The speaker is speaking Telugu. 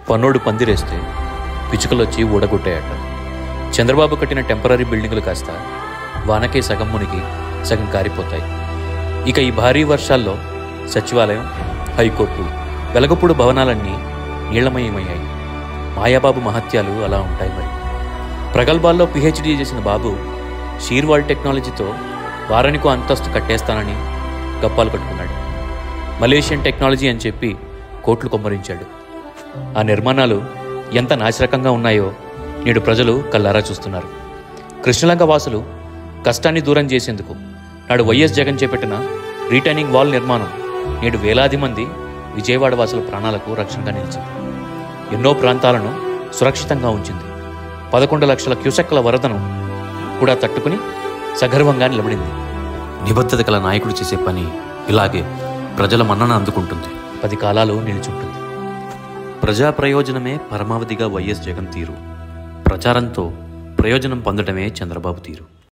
పన్నోడు పందిరేస్తే పిచ్చుకలొచ్చి ఊడగొట్టాయట చంద్రబాబు కట్టిన టెంపరీ బిల్డింగులు కాస్త వానకే సగం మునిగి సగం కారిపోతాయి ఇక ఈ భారీ వర్షాల్లో సచివాలయం హైకోర్టు వెలగపూడు భవనాలన్నీ నీళ్లమయమయ్యాయి మాయాబాబు మహత్యాలు అలా ఉంటాయి మరి ప్రగల్భాల్లో పిహెచ్డీ చేసిన బాబు షీర్వాల్ టెక్నాలజీతో వారానికో అంతస్తు కట్టేస్తానని గప్పాలు కట్టుకున్నాడు మలేషియన్ టెక్నాలజీ అని చెప్పి కోట్లు కొమ్మరించాడు ఆ నిర్మాణాలు ఎంత నాశరకంగా ఉన్నాయో నేడు ప్రజలు కల్లారా చూస్తున్నారు కృష్ణలంక వాసులు కష్టాన్ని దూరం చేసేందుకు నాడు వైఎస్ జగన్ చేపట్టిన రీటైనింగ్ వాల్ నిర్మాణం నేడు వేలాది మంది విజయవాడ వాసుల ప్రాణాలకు రక్షణగా నిలిచింది ఎన్నో ప్రాంతాలను సురక్షితంగా ఉంచింది పదకొండు లక్షల క్యూసెక్ల వరదను కూడా తట్టుకుని సగర్వంగా నిలబడింది నిబద్ధత గల నాయకుడు చేసే పని ఇలాగే ప్రజల మన్నన అందుకుంటుంది పది కాలాలు నిలిచుంటుంది ప్రజా ప్రయోజనమే పరమావధిగా వైఎస్ జగన్ తీరు ప్రచారంతో ప్రయోజనం పొందడమే చంద్రబాబు తీరు